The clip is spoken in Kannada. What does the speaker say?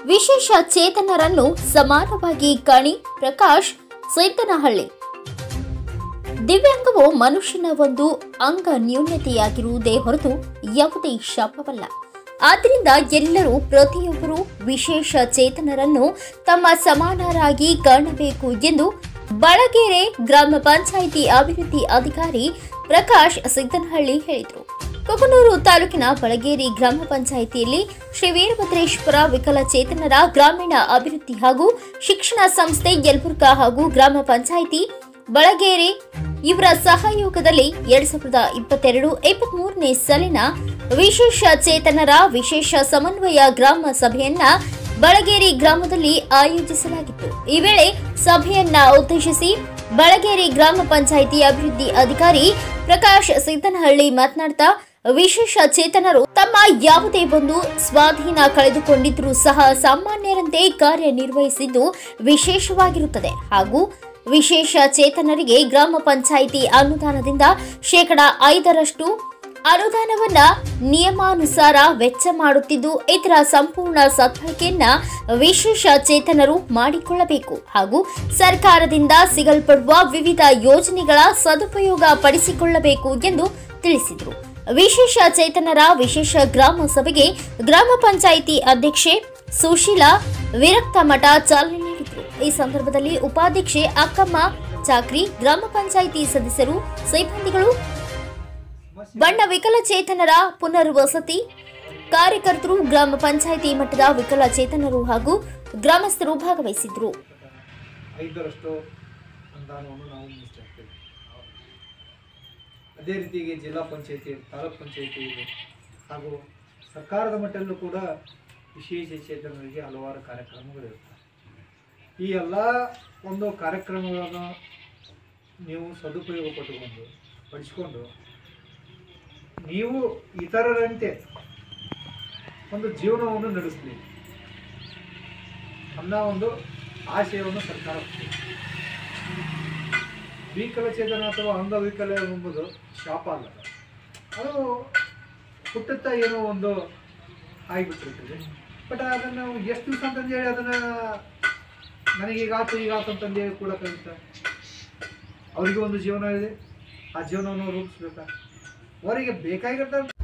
ವಿಶೇಷ ಚೇತನರನ್ನು ಸಮಾನವಾಗಿ ಕಾಣಿ ಪ್ರಕಾಶ್ ಸೈತನಹಳ್ಳಿ ದಿವ್ಯಾಂಗವು ಮನುಷ್ಯನ ಒಂದು ಅಂಗ ನ್ಯೂನತೆಯಾಗಿರುವುದೇ ಹೊರತು ಯಾವುದೇ ಶಾಪವಲ್ಲ ಆದ್ದರಿಂದ ಎಲ್ಲರೂ ಪ್ರತಿಯೊಬ್ಬರು ವಿಶೇಷ ಚೇತನರನ್ನು ತಮ್ಮ ಸಮಾನರಾಗಿ ಕಾಣಬೇಕು ಎಂದು ಬಳಗೇರೆ ಗ್ರಾಮ ಪಂಚಾಯಿತಿ ಅಭಿವೃದ್ಧಿ ಅಧಿಕಾರಿ ಪ್ರಕಾಶ್ ಸಿದ್ದನಹಳ್ಳಿ ಹೇಳಿದರು ಕೊಕನೂರು ತಾಲೂಕಿನ ಬಳಗೇರಿ ಗ್ರಾಮ ಪಂಚಾಯಿತಿಯಲ್ಲಿ ಶ್ರೀ ವೀರಭದ್ರೇಶ್ವರ ವಿಕಲಚೇತನರ ಗ್ರಾಮೀಣ ಅಭಿವೃದ್ಧಿ ಹಾಗೂ ಶಿಕ್ಷಣ ಸಂಸ್ಥೆ ಯಲಬುರ್ಗಾ ಹಾಗೂ ಗ್ರಾಮ ಪಂಚಾಯಿತಿ ಬಳಗೇರಿ ಇವರ ಸಹಯೋಗದಲ್ಲಿ ಎರಡ್ ಸಾವಿರದ ಇಪ್ಪತ್ತೆರಡು ಇಪ್ಪತ್ಮೂರನೇ ಸಾಲಿನ ವಿಶೇಷ ಚೇತನರ ವಿಶೇಷ ಸಮನ್ವಯ ಗ್ರಾಮ ಸಭೆಯನ್ನ ಬಳಗೇರಿ ಗ್ರಾಮದಲ್ಲಿ ಆಯೋಜಿಸಲಾಗಿತ್ತು ಈ ವೇಳೆ ಸಭೆಯನ್ನ ಉದ್ದೇಶಿಸಿ ಬಳಗೇರಿ ಗ್ರಾಮ ಪಂಚಾಯಿತಿ ಅಭಿವೃದ್ಧಿ ಅಧಿಕಾರಿ ಪ್ರಕಾಶ್ ಸಿದ್ದನಹಳ್ಳಿ ಮಾತನಾಡ್ತಾ ವಿಶೇಷ ಚೇತನರು ತಮ್ಮ ಯಾವುದೇ ಒಂದು ಸ್ವಾಧೀನ ಕಳೆದುಕೊಂಡಿದ್ರೂ ಸಹ ಸಾಮಾನ್ಯರಂತೆ ಕಾರ್ಯನಿರ್ವಹಿಸಿದ್ದು ವಿಶೇಷವಾಗಿರುತ್ತದೆ ಹಾಗೂ ವಿಶೇಷ ಚೇತನರಿಗೆ ಗ್ರಾಮ ಪಂಚಾಯಿತಿ ಅನುದಾನದಿಂದ ಶೇಕಡ ಐದರಷ್ಟು ಅನುದಾನವನ್ನ ನಿಯಮಾನುಸಾರ ವೆಚ್ಚ ಮಾಡುತ್ತಿದ್ದು ಇದರ ಸಂಪೂರ್ಣ ಸದ್ಬಳಕೆಯನ್ನ ವಿಶೇಷ ಚೇತನರು ಮಾಡಿಕೊಳ್ಳಬೇಕು ಹಾಗೂ ಸರ್ಕಾರದಿಂದ ಸಿಗಲ್ಪಡುವ ವಿವಿಧ ಯೋಜನೆಗಳ ಸದುಪಯೋಗ ಪಡಿಸಿಕೊಳ್ಳಬೇಕು ಎಂದು ತಿಳಿಸಿದರು ವಿಶೇಷ ಚೇತನರ ವಿಶೇಷ ಗ್ರಾಮ ಸಭೆಗೆ ಗ್ರಾಮ ಪಂಚಾಯಿತಿ ಅಧ್ಯಕ್ಷೆ ಸುಶೀಲಾ ವಿರಕ್ತ ಮಠ ಚಾಲನೆ ನೀಡಿದರು ಈ ಸಂದರ್ಭದಲ್ಲಿ ಉಪಾಧ್ಯಕ್ಷೆ ಅಕ್ಕಮ್ಮ ಚಾಕ್ರಿ ಗ್ರಾಮ ಪಂಚಾಯಿತಿ ಸದಸ್ಯರು ಸಿಬ್ಬಂದಿಗಳು ಬಣ್ಣ ವಿಕಲಚೇತನರ ಪುನರ್ವಸತಿ ಕಾರ್ಯಕರ್ತರು ಗ್ರಾಮ ಪಂಚಾಯಿತಿ ಮಟ್ಟದ ವಿಕಲಚೇತನರು ಹಾಗೂ ಗ್ರಾಮಸ್ಥರು ಭಾಗವಹಿಸಿದ್ರು ಐದರಷ್ಟು ಅನುದಾನವನ್ನು ನಾವು ಮೀಸಲಾಗ್ತೇವೆ ಅದೇ ರೀತಿಗೆ ಜಿಲ್ಲಾ ಪಂಚಾಯತಿ ತಾಲೂಕ್ ಪಂಚಾಯತಿ ಇದೆ ಹಾಗೂ ಸರ್ಕಾರದ ಮಟ್ಟದಲ್ಲೂ ಕೂಡ ವಿಶೇಷ ಚೇತನರಿಗೆ ಹಲವಾರು ಕಾರ್ಯಕ್ರಮಗಳಿರುತ್ತವೆ ಈ ಎಲ್ಲ ಒಂದು ಕಾರ್ಯಕ್ರಮಗಳನ್ನು ನೀವು ಸದುಪಯೋಗ ಪಟ್ಟುಕೊಂಡು ಪಡಿಸ್ಕೊಂಡು ನೀವು ಇತರರಂತೆ ಒಂದು ಜೀವನವನ್ನು ನಡೆಸಲಿ ಅನ್ನೋ ಒಂದು ಆಶಯವನ್ನು ಸರ್ಕಾರ ಹೊಂದಿದೆ. ವಿಕಲಚೇತನ ಅಥವಾ ಅಂಗವಿಕಲ ಎಂಬುದು ಶಾಪ ಅಲ್ಲ ಅದು ಹುಟ್ಟುತ್ತಾ ಏನೋ ಒಂದು ಆಗಿಬಿಟ್ಟಿರ್ತದೆ ಬಟ್ ಅದನ್ನು ನಾವು ಎಷ್ಟು ದಿವಸ ಅಂತಂದೇಳಿ ಅದನ್ನು ನನಗೆ ಈಗಾತು ಈಗಾತು ಅಂತಂದೇಳಿ ಕೂಡ ಕಲಿತ ಅವರಿಗೆ ಒಂದು ಜೀವನ ಇದೆ ಆ ಜೀವನವನ್ನು ರೂಪಿಸ್ಬೇಕಾ ಅವರಿಗೆ ಬೇಕಾಗಿರ್ತಂಥ